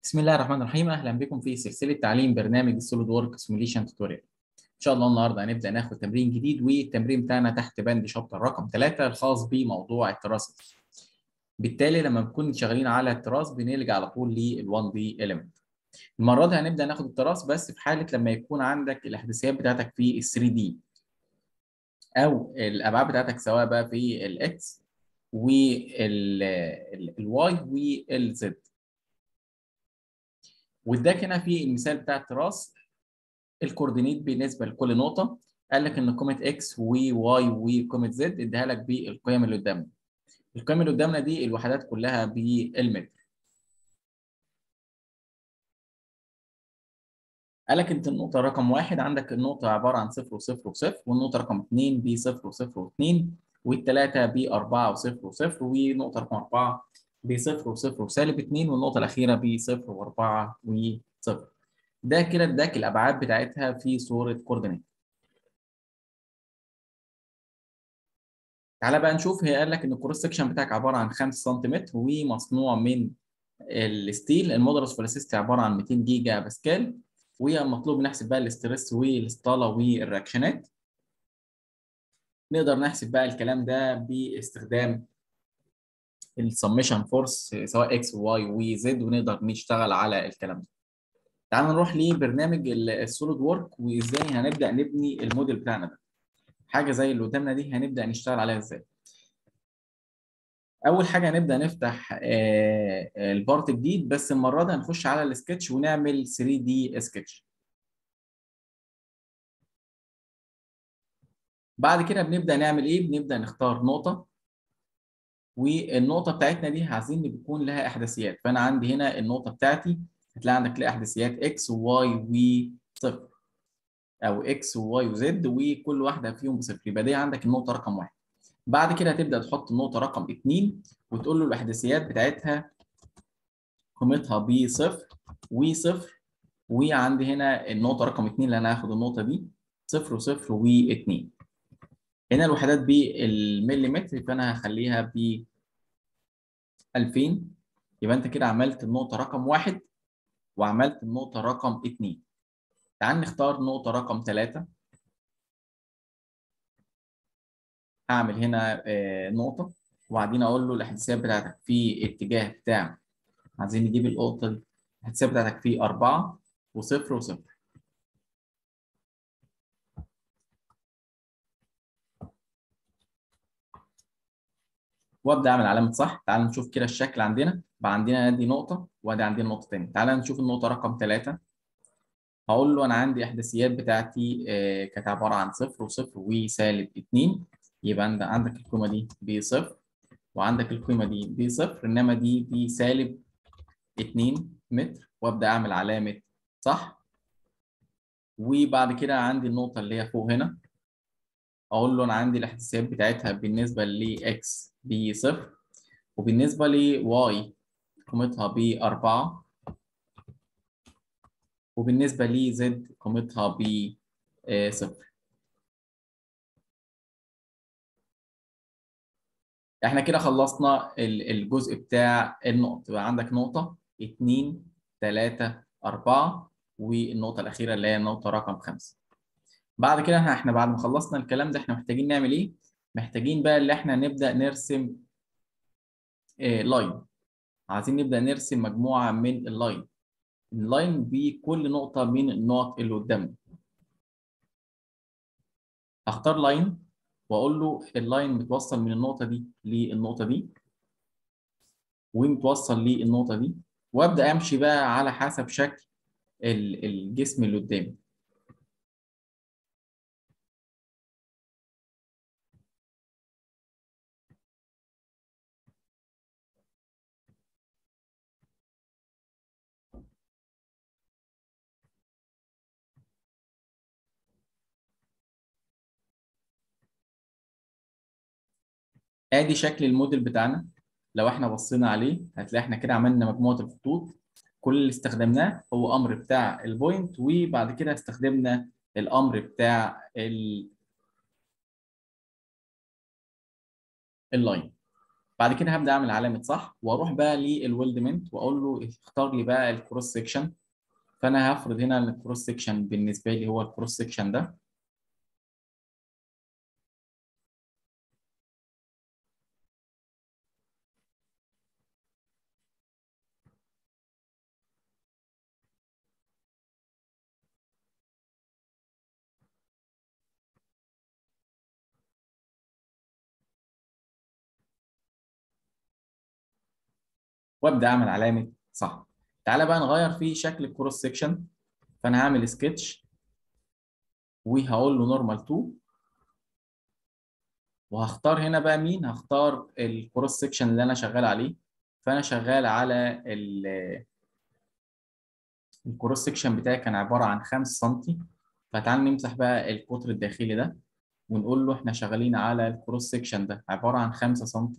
بسم الله الرحمن الرحيم اهلا بكم في سلسله تعليم برنامج السوليد وورك سيميوليشن توتوريال ان شاء الله النهارده هنبدا ناخد تمرين جديد والتمرين بتاعنا تحت بند شابتر رقم 3 الخاص بموضوع التراث بالتالي لما بنكون شغالين على التراث بنلجا على طول لل1 دي element المره دي هنبدا ناخد التراث بس في حاله لما يكون عندك الاحداثيات بتاعتك في ال 3 دي او الابعاد بتاعتك سواء بقى في الاكس والواي والزد واداك هنا في المثال بتاع التراث الكوردينيت بالنسبه لكل نقطه قال لك ان قيمه اكس وواي وقيمه زد اداها لك بالقيم اللي قدامنا القيم اللي قدامنا دي الوحدات كلها بالمتر قال لك انت النقطه رقم واحد عندك النقطه عباره عن صفر وصفر وصفر والنقطه رقم اثنين بصفر وصفر واثنين والثلاثه باربعه وصفر وصفر ونقطه رقم اربعه بصفر وصفر وسالب 2 والنقطة الأخيرة بصفر وأربعة وصفر. ده كده اداك الأبعاد بتاعتها في صورة كوردينيت. تعالى بقى نشوف هي قال لك إن الكروس سكشن بتاعك عبارة عن 5 سم ومصنوع من الستيل المودرس فلاسيستي عبارة عن 200 جيجا باسكال ومطلوب نحسب بقى الاسترس والاسطالة والرياكشنات. نقدر نحسب بقى الكلام ده باستخدام السمشن فورس سواء اكس وواي وزد ونقدر نشتغل على الكلام ده. تعالوا نروح لبرنامج السوليد وورك وازاي هنبدا نبني الموديل بتاعنا ده. حاجه زي اللي قدامنا دي هنبدا نشتغل عليها ازاي. اول حاجه هنبدا نفتح البارت جديد بس المره دي هنخش على السكتش ونعمل 3 دي سكتش. بعد كده بنبدا نعمل ايه؟ بنبدا نختار نقطه والنقطه بتاعتنا دي عايزين بيكون لها احداثيات فانا عندي هنا النقطه بتاعتي هتلاقي عندك لها احداثيات اكس وواي وصفر او اكس وواي وزد وكل واحده فيهم بصفر يبقى دي عندك النقطه رقم واحد بعد كده هتبدا تحط النقطه رقم اثنين وتقول له الاحداثيات بتاعتها قيمتها بصفر وصفر وعندي هنا النقطه رقم اثنين اللي انا هاخد النقطه دي صفر وصفر واثنين هنا الوحدات بالمليمتر فانا هخليها ب 2000 يبقى انت كده عملت النقطة رقم واحد وعملت النقطة رقم اتنين. تعال نختار نقطة رقم ثلاثة. هعمل هنا نقطة وبعدين أقول له الإحداثيات بتاعتك في اتجاه بتاع عايزين نجيب النقطة دي الإحداثيات بتاعتك في أربعة وصفر وصفر. وابدا اعمل علامه صح تعال نشوف كده الشكل عندنا بقى عندنا ادي نقطه وادي عندنا نقطه ثانيه تعال نشوف النقطه رقم ثلاثة هقول له انا عندي احداثيات بتاعتي آه كانت عباره عن صفر وصفر وسالب 2 يبقى انت عندك القيمه دي بصفر وعندك القيمه دي بصفر انما دي بسالب 2 متر وابدا اعمل علامه صح وبعد كده عندي النقطه اللي هي فوق هنا اقول له انا عندي الاحداثيات بتاعتها بالنسبه لاكس بصفر وبالنسبه لواي قيمتها بأربعة وبالنسبه لزد قيمتها بصفر احنا كده خلصنا الجزء بتاع النقط بقى عندك نقطه اتنين تلاته اربعه والنقطه الاخيره اللي هي النقطه رقم خمسه بعد كده احنا بعد ما خلصنا الكلام ده احنا محتاجين نعمل ايه؟ محتاجين بقى اللي احنا نبدا نرسم اه لاين عايزين نبدا نرسم مجموعه من اللاين اللاين بكل نقطه من النقط اللي قدامنا اختار لاين واقول له اللاين متوصل من النقطه دي للنقطه دي ومتوصل للنقطه دي وابدا امشي بقى على حسب شكل الجسم اللي قدامي ادي شكل الموديل بتاعنا لو احنا بصينا عليه هتلاقي احنا كده عملنا مجموعه الخطوط كل اللي استخدمناه هو امر بتاع البوينت وبعد كده استخدمنا الامر بتاع ال اللاين بعد كده هبدا اعمل علامه صح واروح بقى للويلدمنت واقول له اختار لي بقى الكروس سيكشن فانا هفرض هنا ان الكروس سيكشن بالنسبه لي هو الكروس سيكشن ده وابدا اعمل علامه صح تعالى بقى نغير في شكل الكروس سيكشن فانا هعمل سكتش وهقول له نورمال 2 وهختار هنا بقى مين هختار الكروس سيكشن اللي انا شغال عليه فانا شغال على الكروس سيكشن بتاعي كان عباره عن 5 سم فتعال نمسح بقى القطر الداخلي ده ونقول له احنا شغالين على الكروس سيكشن ده عباره عن 5 سم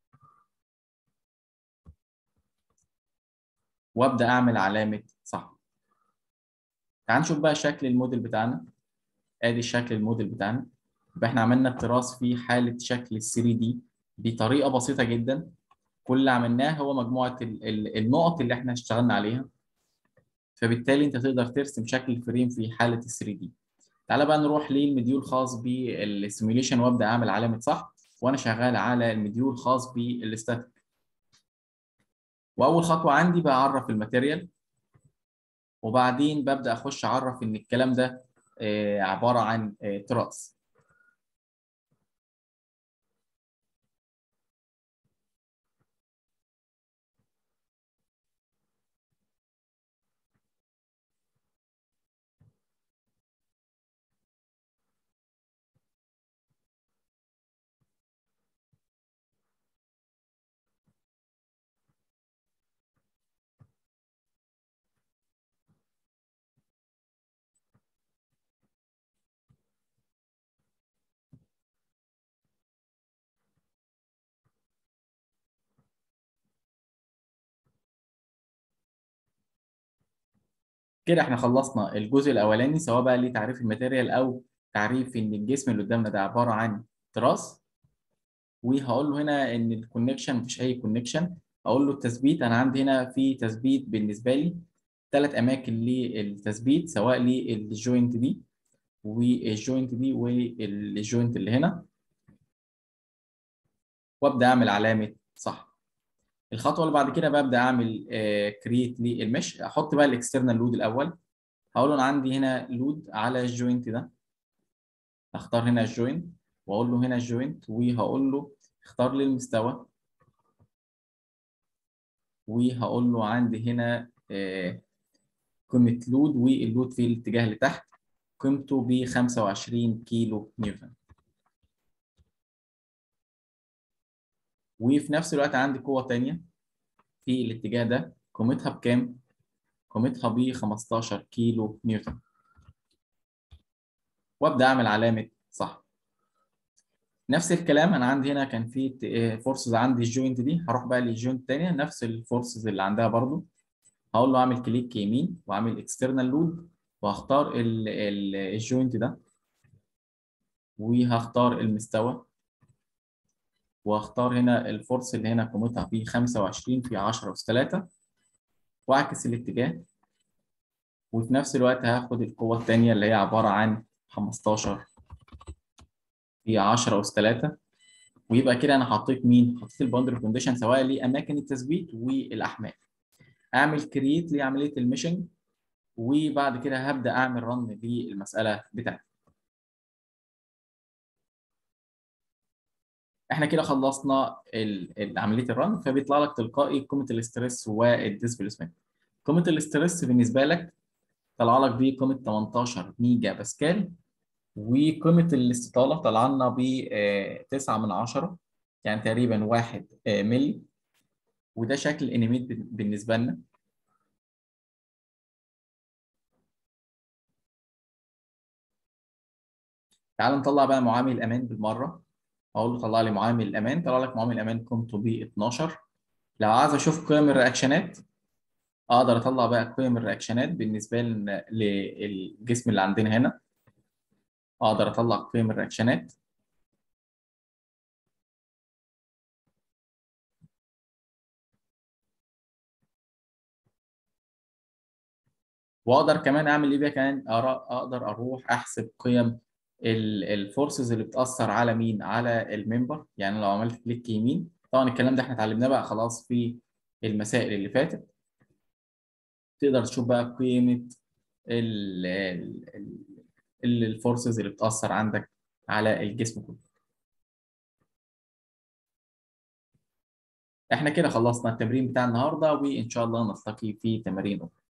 وابدا اعمل علامه صح تعال نشوف بقى شكل الموديل بتاعنا ادي شكل الموديل بتاعنا يبقى احنا عملنا التراث في حاله شكل ال 3 دي بطريقه بسيطه جدا كل اللي عملناه هو مجموعه ال ال النقط اللي احنا اشتغلنا عليها فبالتالي انت تقدر ترسم شكل الفريم في حاله ال 3 دي تعالى بقى نروح للمديول الخاص بالسيميوليشن وابدا اعمل علامه صح وانا شغال على المديول الخاص بالاستاتيك واول خطوه عندي بعرف الماتيريال وبعدين ببدا اخش اعرف ان الكلام ده عباره عن تراث كده احنا خلصنا الجزء الاولاني سواء بقى ليه تعريف الماتيريال او تعريف ان الجسم اللي قدامنا ده عباره عن تراث وهقول له هنا ان الكونكشن مفيش اي كونكشن اقول له التثبيت انا عندي هنا في تثبيت بالنسبه لي ثلاث اماكن للتثبيت سواء للجوينت دي والجوينت دي والجوينت اللي هنا وابدا اعمل علامه صح الخطوه اللي بعد كده ببدا اعمل كرييت للمش احط بقى الاكسترنال لود الاول هقول له انا عندي هنا لود على الجوينت ده اختار هنا الجوينت واقول له هنا الجوينت وهقول له اختار لي المستوى وهقول له عندي هنا قيمه لود واللود في الاتجاه اللي تحت قيمته ب 25 كيلو نيوتن وفي نفس الوقت عندي قوة تانية في الاتجاه ده قيمتها بكام؟ قيمتها ب 15 كيلو نيوتن وابدا اعمل علامة صح نفس الكلام انا عندي هنا كان في فورسز عندي الجوينت دي هروح بقى للجوينت الثانيه نفس الفورسز اللي عندها برضو هقول له اعمل كليك يمين واعمل اكسترنال لود وهختار الجوينت ده وهختار المستوى واختار هنا الفورس اللي هنا قيمتها ب 25 في 10 أس 3 واعكس الاتجاه وفي نفس الوقت هاخد القوة الثانية اللي هي عبارة عن 15 في 10 أس 3 ويبقى كده أنا حطيت مين؟ حطيت الباوندري كونديشن سواء لأماكن التثبيت والأحمال. أعمل كرييت لعملية الميشنج وبعد كده هبدأ أعمل رن للمسألة بتاعتي. احنا كده خلصنا عمليه الرن فبيطلع لك تلقائي قيمه الاسترس والديسبيسمنت قيمه الاسترس بالنسبه لك طلع لك بقيمه 18 ميجا باسكال وقيمه الاستطاله طلع لنا ب 9 من 10 يعني تقريبا 1 ملي وده شكل الانيميت بالنسبه لنا تعال نطلع بقى معامل الامان بالمره اقول له طلع لي معامل الامان طلع لك معامل الامان قيمته ب 12 لو عايز اشوف قيم الرياكشنات اقدر اطلع بقى قيم الرياكشنات بالنسبه للجسم اللي عندنا هنا اقدر اطلع قيم الرياكشنات واقدر كمان اعمل ايه بيها كمان أرا- اقدر اروح احسب قيم الفورسز اللي بتاثر على مين على الممبر يعني لو عملت كليك يمين طبعا الكلام ده احنا اتعلمناه بقى خلاص في المسائل اللي فاتت تقدر تشوف بقى قيمه الفورسز اللي بتاثر عندك على الجسم كله احنا كده خلصنا التمرين بتاع النهارده وان شاء الله نلتقي في تمارين اخرى